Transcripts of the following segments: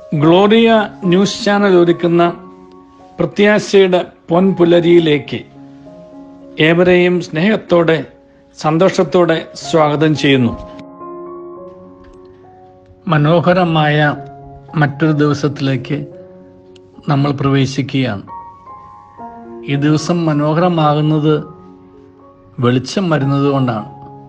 Gloria news channel ഒരുക്കുന്ന പ്രത്യാശയുടെ പൊൻപുലരിയിലേക്ക് ഏവരെയും സ്നേഹത്തോടെ സന്തോഷത്തോടെ സ്വാഗതം ചെയ്യുന്നു മനോഹരമായ മറ്റൊരു ദിവസത്തിലേക്ക് നമ്മൾ പ്രവേശിക്കുകയാണ് ഈ ദിവസം മനോഹരമാകുന്നത് വെളിച്ചം വരുന്നത് കൊണ്ടാണ്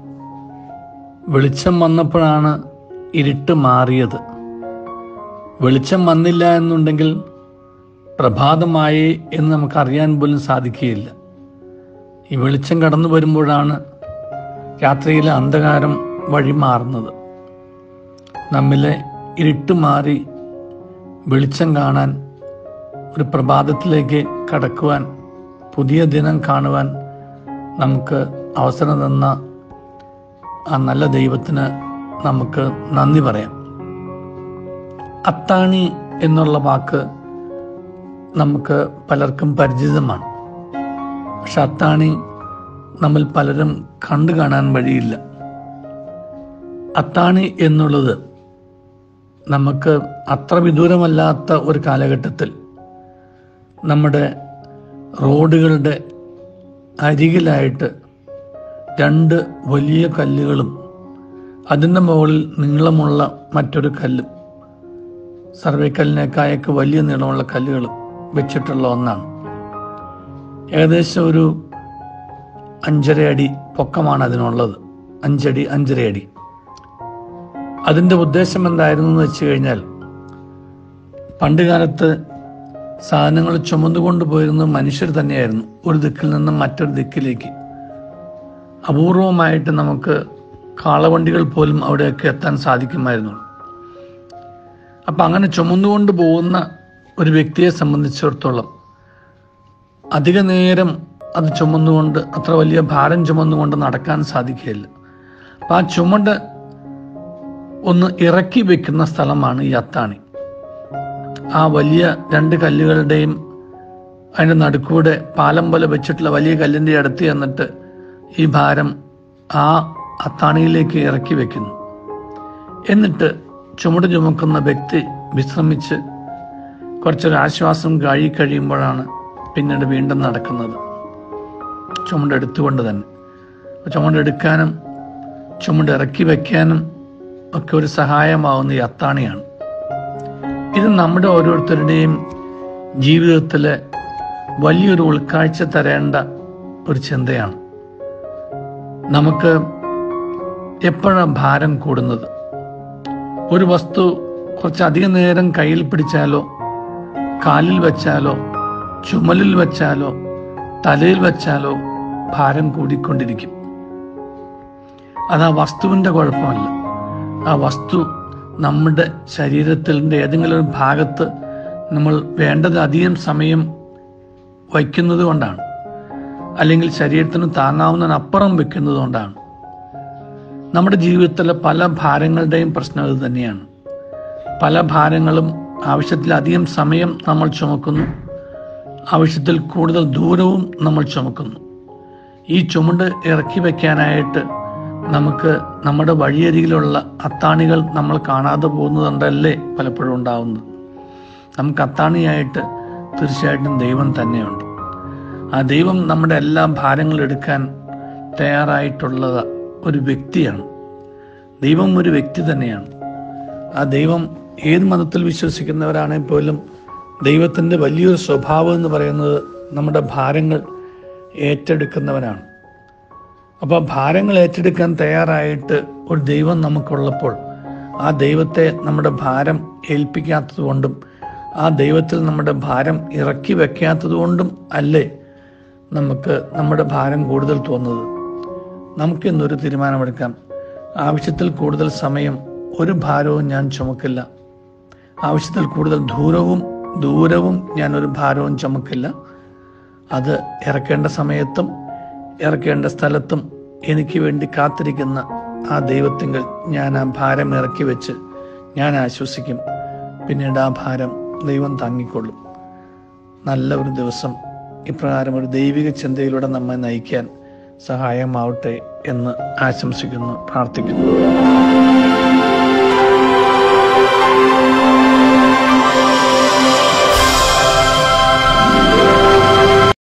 വെളിച്ചം വന്നപ്പോഴാണ് ഇരുട്ട് മാറിയത് വെളിച്ചം വന്നില്ല എന്നുണ്ടെങ്കിൽ പ്രഭാതമായി എന്ന് നമുക്ക് അറിയാൻ പോലും സാധിക്കുകയില്ല ഈ വെളിച്ചം കടന്നു വരുമ്പോഴാണ് രാത്രിയിലെ അന്ധകാരം വഴിമാറുന്നത് നമ്മിലെ ഇരുട്ട് മാറി വെളിച്ചം കാണാൻ ഒരു പ്രഭാതത്തിലേക്ക് കടക്കുവാൻ പുതിയ ദിനം കാണുവാൻ നമുക്ക് അവസരം തന്ന ആ നല്ല ദൈവത്തിന് നമുക്ക് നന്ദി പറയാം അത്താണി എന്നുള്ള വാക്ക് നമുക്ക് പലർക്കും പരിചിതമാണ് പക്ഷെ അത്താണി നമ്മൾ പലരും കണ്ടു കാണാൻ വഴിയില്ല അത്താണി എന്നുള്ളത് നമുക്ക് അത്ര വിദൂരമല്ലാത്ത ഒരു കാലഘട്ടത്തിൽ നമ്മുടെ റോഡുകളുടെ അരികിലായിട്ട് രണ്ട് വലിയ കല്ലുകളും അതിൻ്റെ മുകളിൽ നീളമുള്ള മറ്റൊരു കല്ലും സർവേക്കല്ലിനേക്കായൊക്കെ വലിയ നീളമുള്ള കല്ലുകളും വെച്ചിട്ടുള്ള ഒന്നാണ് ഏകദേശം ഒരു അഞ്ചര അടി പൊക്കമാണ് അതിനുള്ളത് അഞ്ചടി അഞ്ചര അടി അതിൻ്റെ ഉദ്ദേശം എന്തായിരുന്നു എന്ന് വെച്ച് കഴിഞ്ഞാൽ പണ്ട് കാലത്ത് സാധനങ്ങൾ ചുമന്നുകൊണ്ട് പോയിരുന്നത് മനുഷ്യർ തന്നെയായിരുന്നു ഒരു ദിക്കിൽ നിന്നും മറ്റൊരു ദിക്കിലേക്ക് അപൂർവമായിട്ട് നമുക്ക് കാളവണ്ടികൾ പോലും അവിടെയൊക്കെ എത്താൻ സാധിക്കുമായിരുന്നു അപ്പം അങ്ങനെ ചുമന്നുകൊണ്ട് പോകുന്ന ഒരു വ്യക്തിയെ സംബന്ധിച്ചിടത്തോളം അധിക നേരം അത് ചുമന്നുകൊണ്ട് അത്ര വലിയ ഭാരം ചുമന്നുകൊണ്ട് നടക്കാൻ സാധിക്കുകയില്ല അപ്പം ആ ചുമട് ഒന്ന് ഇറക്കി വെക്കുന്ന സ്ഥലമാണ് ഈ അത്താണി ആ വലിയ രണ്ട് കല്ലുകളുടെയും അതിൻ്റെ നടുക്കൂടെ പാലം പോലെ വെച്ചിട്ടുള്ള വലിയ കല്ലിൻ്റെ അടുത്ത് ചെന്നിട്ട് ഈ ഭാരം ആ അത്താണിയിലേക്ക് ഇറക്കി വെക്കുന്നു എന്നിട്ട് ചുമട് ചുമക്കുന്ന വ്യക്തി വിശ്രമിച്ച് കുറച്ചൊരു ആശ്വാസം കഴി കഴിയുമ്പോഴാണ് പിന്നീട് വീണ്ടും നടക്കുന്നത് ചുമടെടുത്തുകൊണ്ട് തന്നെ ചുമടെടുക്കാനും ചുമട് ഇറക്കി വയ്ക്കാനും ഒക്കെ ഒരു സഹായമാവുന്ന ഈ അത്താണിയാണ് ഇത് നമ്മുടെ ഓരോരുത്തരുടെയും ജീവിതത്തിലെ വലിയൊരു ഉൾക്കാഴ്ച തരേണ്ട ഒരു ചിന്തയാണ് നമുക്ക് എപ്പോഴാണ് ഭാരം കൂടുന്നത് ഒരു വസ്തു കുറച്ചധികം നേരം കയ്യിൽ പിടിച്ചാലോ കാലിൽ വെച്ചാലോ ചുമലിൽ വെച്ചാലോ തലയിൽ വെച്ചാലോ ഭാരം കൂടിക്കൊണ്ടിരിക്കും അത് ആ വസ്തുവിൻ്റെ കുഴപ്പമല്ല ആ വസ്തു നമ്മുടെ ശരീരത്തിൻ്റെ ഏതെങ്കിലും ഒരു ഭാഗത്ത് നമ്മൾ വേണ്ടതധികം സമയം വയ്ക്കുന്നത് കൊണ്ടാണ് അല്ലെങ്കിൽ ശരീരത്തിന് താങ്ങാവുന്നതിനപ്പുറം വെക്കുന്നത് കൊണ്ടാണ് നമ്മുടെ ജീവിതത്തിലെ പല ഭാരങ്ങളുടെയും പ്രശ്നം ഇത് തന്നെയാണ് പല ഭാരങ്ങളും ആവശ്യത്തിലധികം സമയം നമ്മൾ ചുമക്കുന്നു ആവശ്യത്തിൽ കൂടുതൽ ദൂരവും നമ്മൾ ചുമക്കുന്നു ഈ ചുമട് ഇറക്കി വെക്കാനായിട്ട് നമുക്ക് നമ്മുടെ വഴിയരികിലുള്ള അത്താണികൾ നമ്മൾ കാണാതെ പോകുന്നതുകൊണ്ടല്ലേ പലപ്പോഴും ഉണ്ടാവുന്നത് നമുക്ക് അത്താണിയായിട്ട് തീർച്ചയായിട്ടും ദൈവം തന്നെയുണ്ട് ആ ദൈവം നമ്മുടെ എല്ലാ ഭാരങ്ങളും എടുക്കാൻ തയ്യാറായിട്ടുള്ള ഒരു വ്യക്തിയാണ് ദൈവം ഒരു വ്യക്തി തന്നെയാണ് ആ ദൈവം ഏത് മതത്തിൽ വിശ്വസിക്കുന്നവരാണെങ്കിൽ പോലും ദൈവത്തിൻ്റെ വലിയൊരു സ്വഭാവം എന്ന് പറയുന്നത് നമ്മുടെ ഭാരങ്ങൾ ഏറ്റെടുക്കുന്നവനാണ് അപ്പോൾ ഭാരങ്ങൾ ഏറ്റെടുക്കാൻ തയ്യാറായിട്ട് ഒരു ദൈവം നമുക്കുള്ളപ്പോൾ ആ ദൈവത്തെ നമ്മുടെ ഭാരം ഏൽപ്പിക്കാത്തത് കൊണ്ടും ആ ദൈവത്തിൽ നമ്മുടെ ഭാരം ഇറക്കി വെക്കാത്തത് കൊണ്ടും അല്ലേ നമുക്ക് നമ്മുടെ ഭാരം കൂടുതൽ തോന്നുന്നത് നമുക്ക് ഇന്നൊരു തീരുമാനമെടുക്കാം ആവശ്യത്തിൽ കൂടുതൽ സമയം ഒരു ഭാരവും ഞാൻ ചുമക്കില്ല ആവശ്യത്തിൽ കൂടുതൽ ദൂരവും ദൂരവും ഞാൻ ഒരു ഭാരവും ചുമക്കില്ല അത് ഇറക്കേണ്ട സമയത്തും ഇറക്കേണ്ട സ്ഥലത്തും എനിക്ക് വേണ്ടി കാത്തിരിക്കുന്ന ആ ദൈവത്തിങ്കൽ ഞാൻ ആ ഭാരം ഇറക്കി വെച്ച് ഞാൻ ആശ്വസിക്കും പിന്നീട് ആ ഭാരം ദൈവം താങ്ങിക്കൊള്ളും നല്ല ഒരു ദിവസം ഇപ്രകാരം ഒരു ദൈവിക ചിന്തയിലൂടെ നമ്മെ നയിക്കാൻ സഹായമാവട്ടെ എന്ന് ആശംസിക്കുന്നു പ്രാർത്ഥിക്കുന്നു